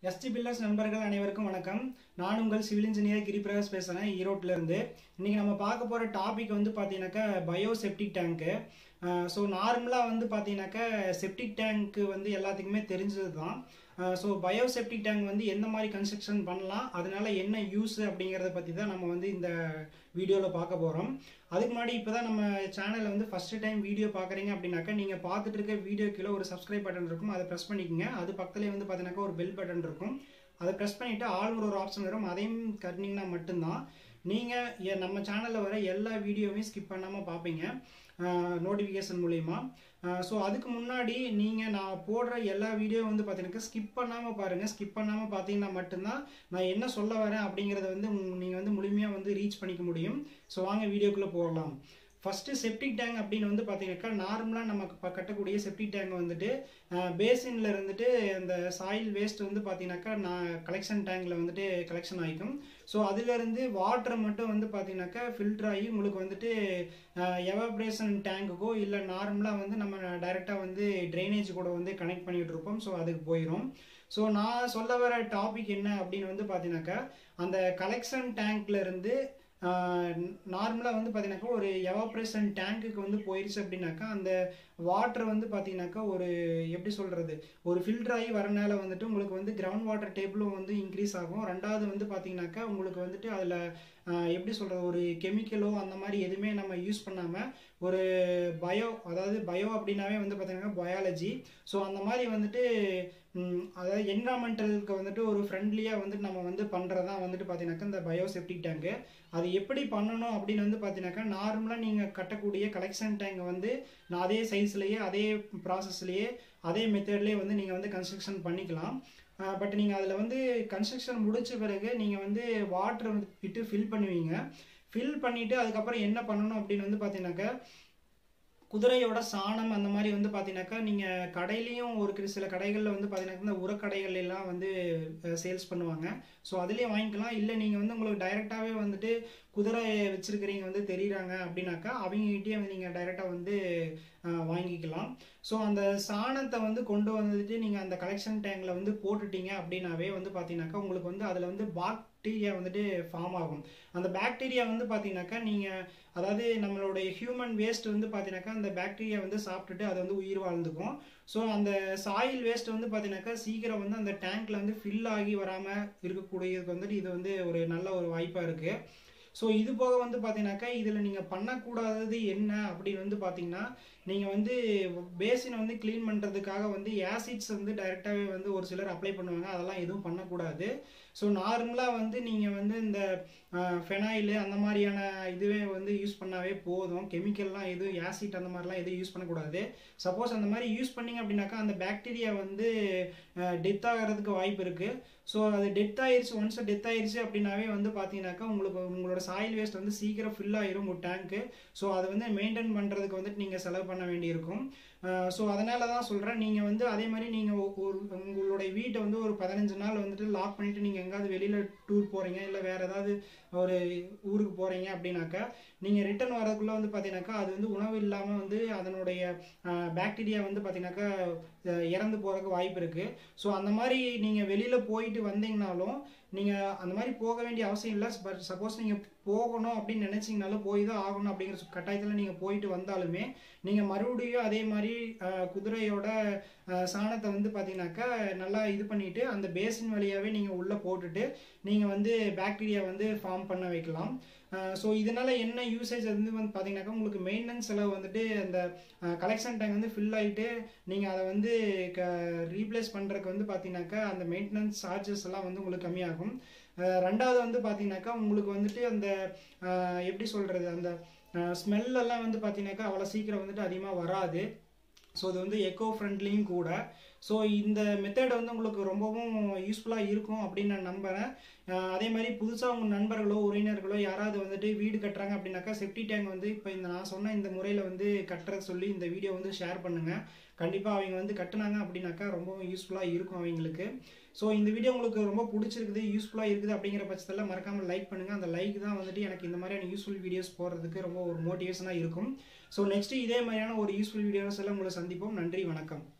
ST pillars நண்பர்கள் அனைவருக்கும் வணக்கம் நான் உங்கள் சிவில் இன்ஜினியர் கிரிபிரகாஷ் பேசுகிறேன் ஈரோட்டில் இருந்து இன்றைக்கி நம்ம பார்க்க போகிற டாபிக் வந்து பார்த்தீங்கன்னாக்கா பயோ செப்டிக் டேங்க்கு ஸோ நார்மலாக வந்து பார்த்தீங்கன்னாக்கா செப்டிக் டேங்க்கு வந்து எல்லாத்துக்குமே தெரிஞ்சது தான் ஸோ பயோ செப்டிக் டேங்க் வந்து எந்த மாதிரி கன்ஸ்ட்ரக்ஷன் பண்ணலாம் அதனால என்ன யூஸ் அப்படிங்கிறத பற்றி தான் நம்ம வந்து இந்த வீடியோவில் பார்க்க போகிறோம் அதுக்கு முன்னாடி இப்போ தான் நம்ம சேனலில் வந்து ஃபஸ்ட்டு டைம் வீடியோ பார்க்குறீங்க அப்படின்னாக்கா நீங்கள் பார்த்துட்டு இருக்க வீடியோ கீழே ஒரு சப்ஸ்கிரைப் பட்டன் இருக்கும் அதை ப்ரெஸ் பண்ணிக்கோங்க அது பக்கத்துலேயே வந்து பார்த்தீங்கன்னாக்கா ஒரு பெல் பட்டன் இருக்கும் அதை ப்ரெஸ் பண்ணிவிட்டு ஆல் ஒரு ஆப்ஷன் வரும் அதையும் கட்டினீங்கன்னா மட்டும்தான் நீங்கள் நம்ம சேனலில் வர எல்லா வீடியோவையும் ஸ்கிப் பண்ணாமல் பார்ப்பீங்க நோட்டிஃபிகேஷன் மூலிமா ஸோ அதுக்கு முன்னாடி நீங்கள் நான் போடுற எல்லா வீடியோ வந்து பார்த்தீங்கன்னா ஸ்கிப் பண்ணாமல் பாருங்கள் ஸ்கிப் பண்ணாமல் பார்த்தீங்கன்னா மட்டும்தான் நான் என்ன சொல்ல வரேன் அப்படிங்கிறத வந்து நீங்கள் வந்து முழுமையாக வந்து ரீச் பண்ணிக்க முடியும் ஸோ வாங்க வீடியோக்குள்ளே போகலாம் ஃபஸ்ட்டு செப்டிக் டேங்க் அப்படின்னு வந்து பார்த்தீங்கன்னாக்கா நார்மலாக நம்ம இப்போ கட்டக்கூடிய செப்டிக் டேங்க் வந்துட்டு பேசினில் இருந்துட்டு அந்த சாயில் வேஸ்ட் வந்து பார்த்தீங்கன்னாக்கா நான் கலெக்ஷன் டேங்கில் வந்துட்டு கலெக்ஷன் ஆகிக்கும் ஸோ அதுலேருந்து வாட்டர் மட்டும் வந்து பார்த்தீங்கன்னாக்கா ஃபில்டர் ஆகி உங்களுக்கு வந்துட்டு எவாப்ரேஷன் டேங்குக்கோ இல்லை நார்மலாக வந்து நம்ம டைரெக்டாக வந்து ட்ரைனேஜ் கூட வந்து கனெக்ட் பண்ணிகிட்டு இருப்போம் ஸோ அதுக்கு போயிடும் ஸோ நான் சொல்ல வர டாபிக் என்ன அப்படின்னு வந்து பார்த்தீங்கன்னாக்கா அந்த கலெக்ஷன் டேங்க்ல இருந்து நார்மலாக வந்து பார்த்தீங்கன்னாக்கா ஒரு எவாப்ரேஷன் டேங்க்குக்கு வந்து போயிடுச்சு அப்படின்னாக்கா அந்த வாட்டர் வந்து பார்த்தீங்கன்னாக்கா ஒரு எப்படி சொல்கிறது ஒரு ஃபில்டர் ஆகி வரனால வந்துட்டு உங்களுக்கு வந்து கிரவுண்ட் வாட்டர் டேபிளும் வந்து இன்க்ரீஸ் ஆகும் ரெண்டாவது வந்து பார்த்தீங்கன்னாக்கா உங்களுக்கு வந்துட்டு அதில் எப்படி சொல்கிறது ஒரு கெமிக்கலோ அந்த மாதிரி எதுவுமே நம்ம யூஸ் பண்ணாமல் ஒரு பயோ அதாவது பயோ அப்படின்னாவே வந்து பார்த்தீங்கன்னா பயாலஜி ஸோ அந்த மாதிரி வந்துட்டு அதாவது என்விரான்மெண்டலுக்கு வந்துட்டு ஒரு ஃப்ரெண்ட்லியாக வந்துட்டு நம்ம வந்து பண்ணுறது தான் வந்துட்டு பார்த்தீங்கன்னாக்கா இந்த பயோசெப்டிக் டேங்கு அது எப்படி பண்ணணும் அப்படின்னு வந்து பார்த்தீங்கன்னாக்கா நார்மலாக நீங்கள் கட்டக்கூடிய கலெக்ஷன் டேங்கை வந்து நான் அதே சைஸ்லேயே அதே ப்ராசஸ்லேயே அதே மெத்தட்லேயே வந்து நீங்கள் வந்து கன்ஸ்ட்ரக்ஷன் பண்ணிக்கலாம் பட் நீங்கள் அதில் வந்து கன்ஸ்ட்ரக்ஷன் முடித்த பிறகு நீங்கள் வந்து வாட்டர் வந்து விட்டு ஃபில் பண்ணுவீங்க ஃபில் பண்ணிவிட்டு அதுக்கப்புறம் என்ன பண்ணணும் அப்படின்னு வந்து பார்த்தீங்கன்னாக்கா குதிரையோட சாணம் அந்த மாதிரி வந்து பார்த்தீங்கன்னாக்கா நீங்கள் கடையிலையும் ஒரு சில கடைகளில் வந்து பார்த்தீங்கன்னாக்கா இந்த உரக்கடைகள் எல்லாம் வந்து சேல்ஸ் பண்ணுவாங்க ஸோ அதுலேயே வாங்கிக்கலாம் இல்லை நீங்கள் வந்து உங்களுக்கு டைரெக்டாகவே வந்துட்டு குதிரை வச்சுருக்கிறீங்க வந்து தெரியுறாங்க அப்படின்னாக்கா அவங்ககிட்டயே வந்து நீங்கள் டைரெக்டாக வந்து வாங்கிக்கலாம் ஸோ அந்த சாணத்தை வந்து கொண்டு வந்துட்டு நீங்கள் அந்த கலெக்ஷன் டேங்கில் வந்து போட்டுட்டீங்க அப்படின்னாவே வந்து பார்த்தீங்கன்னாக்கா உங்களுக்கு வந்து அதில் வந்து பாக்டீரியா வந்துட்டு ஃபார்ம் ஆகும் அந்த பாக்டீரியா வந்து பார்த்தீங்கன்னாக்கா நீங்கள் அதாவது நம்மளுடைய ஹியூமன் வேஸ்ட் வந்து பார்த்தீங்கன்னாக்கா அந்த பாக்டீரியா வந்து சாப்பிட்டுட்டு அது வந்து உயிர் வாழ்ந்துக்கும் ஸோ அந்த சாயில் வேஸ்ட் வந்து பார்த்தீங்கன்னாக்கா சீக்கிரம் வந்து அந்த டேங்க்ல வந்து ஃபில் ஆகி வராமல் இருக்கக்கூடியதுக்கு வந்துட்டு இது வந்து ஒரு நல்ல ஒரு வாய்ப்பாக இருக்குது ஸோ இது போக வந்து பார்த்தீங்கன்னாக்கா இதில் நீங்கள் பண்ணக்கூடாதது என்ன அப்படின்னு வந்து பார்த்தீங்கன்னா நீங்கள் வந்து பேசினை வந்து க்ளீன் பண்ணுறதுக்காக வந்து ஆசிட்ஸ் வந்து டைரெக்டாகவே வந்து ஒரு சிலர் அப்ளை பண்ணுவாங்க அதெல்லாம் எதுவும் பண்ணக்கூடாது ஸோ நார்மலாக வந்து நீங்கள் வந்து இந்த ஃபெனாயிலு அந்த மாதிரியான இதுவே வந்து யூஸ் பண்ணாவே போதும் கெமிக்கல்லாம் எதுவும் ஆசிட் அந்த மாதிரிலாம் எதுவும் யூஸ் பண்ணக்கூடாது சப்போஸ் அந்த மாதிரி யூஸ் பண்ணிங்க அப்படின்னாக்கா அந்த பாக்டீரியா வந்து டெத் ஆகிறதுக்கு வாய்ப்பு இருக்குது ஸோ அது டெத் ஆயிடுச்சு ஒன்ஸ் டெத் ஆயிடுச்சு அப்படின்னாவே வந்து பார்த்தீங்கன்னாக்கா உங்களுக்கு உங்களோட சாயில் வேஸ்ட் வந்து சீக்கிரம் ஃபில் ஆயிரும் உங்கள் டேங்க்கு ஸோ அதை வந்து மெயின்டைன் பண்ணுறதுக்கு வந்துட்டு நீங்கள் செலவு பண்ண வேண்டியிருக்கும் ஸோ அதனால தான் சொல்கிறேன் நீங்கள் வந்து அதே மாதிரி நீங்கள் ஒரு உங்களுடைய வீட்டை வந்து ஒரு பதினஞ்சு நாள் வந்துட்டு லாக் பண்ணிவிட்டு நீங்கள் எங்கேயாவது வெளியில் டூர் போகிறீங்க இல்லை வேறு ஏதாவது ஒரு ஊருக்கு போகிறீங்க அப்படின்னாக்கா நீங்கள் ரிட்டர்ன் வரதுக்குள்ளே வந்து பார்த்தீங்கன்னாக்கா அது வந்து உணவு இல்லாமல் வந்து அதனுடைய பாக்டீரியா வந்து பார்த்தீங்கன்னாக்கா இறந்து போகிறதுக்கு வாய்ப்பு இருக்குது ஸோ அந்த மாதிரி நீங்கள் வெளியில் போயிட்டு வந்தீங்கனாலும் நீங்கள் அந்த மாதிரி போக வேண்டிய அவசியம் இல்லை பட் சப்போஸ் நீங்கள் போகணும் அப்படின்னு நினச்சிங்கனாலும் போய் தான் ஆகணும் அப்படிங்கிற கட்டாயத்தில் நீங்கள் போயிட்டு வந்தாலுமே நீங்கள் மறுபடியும் அதே மாதிரி குதிரையோட சாணத்தை வந்து பார்த்தீங்கன்னாக்கா நல்லா இது பண்ணிவிட்டு அந்த பேசின் வழியாகவே நீங்கள் உள்ளே போட்டுட்டு நீங்கள் வந்து பாக்டீரியா வந்து ஃபார்ம் பண்ண வைக்கலாம் ஸோ இதனால் என்ன யூசேஜ் வந்து வந்து பார்த்தீங்கன்னாக்கா உங்களுக்கு மெயின்டெனன்ஸ் செலவு வந்துட்டு அந்த கலெக்ஷன் டேங்க் வந்து ஃபில் ஆகிட்டு நீங்கள் அதை வந்து க ரீப்ளேஸ் பண்ணுறதுக்கு வந்து பார்த்தீங்கன்னாக்கா அந்த மெயின்டெனன்ஸ் சார்ஜஸ் எல்லாம் வந்து உங்களுக்கு கம்மியாகும் ரெண்டாவது வந்து பார்த்தீங்கன்னாக்கா உங்களுக்கு வந்துட்டு அந்த எப்படி சொல்கிறது அந்த ஸ்மெல்லெல்லாம் வந்து பார்த்தீங்கன்னாக்கா அவ்வளோ சீக்கிரம் வந்துட்டு அதிகமாக வராது ஸோ இது வந்து எக்கோ ஃப்ரெண்ட்லியும் கூட ஸோ இந்த மெத்தட் வந்து உங்களுக்கு ரொம்பவும் யூஸ்ஃபுல்லாக இருக்கும் அப்படின்னு நான் நம்புகிறேன் அதே மாதிரி புதுசாக உங்கள் நண்பர்களோ உறவினர்களோ யாராவது வந்துட்டு வீடு கட்டுறாங்க அப்படின்னாக்கா செப்டி டேங்க் வந்து இப்போ இந்த நான் சொன்ன இந்த முறையில் வந்து கட்டுறது சொல்லி இந்த வீடியோ வந்து ஷேர் பண்ணுங்கள் கண்டிப்பாக அவங்க வந்து கட்டுனாங்க அப்படின்னாக்கா ரொம்பவும் யூஸ்ஃபுல்லாக இருக்கும் அவங்களுக்கு ஸோ இந்த வீடியோ உங்களுக்கு ரொம்ப பிடிச்சிருக்குது யூஸ்ஃபுல்லாக இருக்குது அப்படிங்கிற பட்சத்தில் மறக்காமல் லைக் பண்ணுங்கள் அந்த லைக் தான் வந்துட்டு எனக்கு இந்த மாதிரியான யூஸ்ஃபுல் வீடியோஸ் போடுறதுக்கு ரொம்ப ஒரு மோட்டிவேஷனாக இருக்கும் ஸோ நெக்ஸ்ட்டு இதே மாதிரியான ஒரு யூஸ்ஃபுல் வீடியோஸ் எல்லாம் உங்களை சந்திப்போம் நன்றி வணக்கம்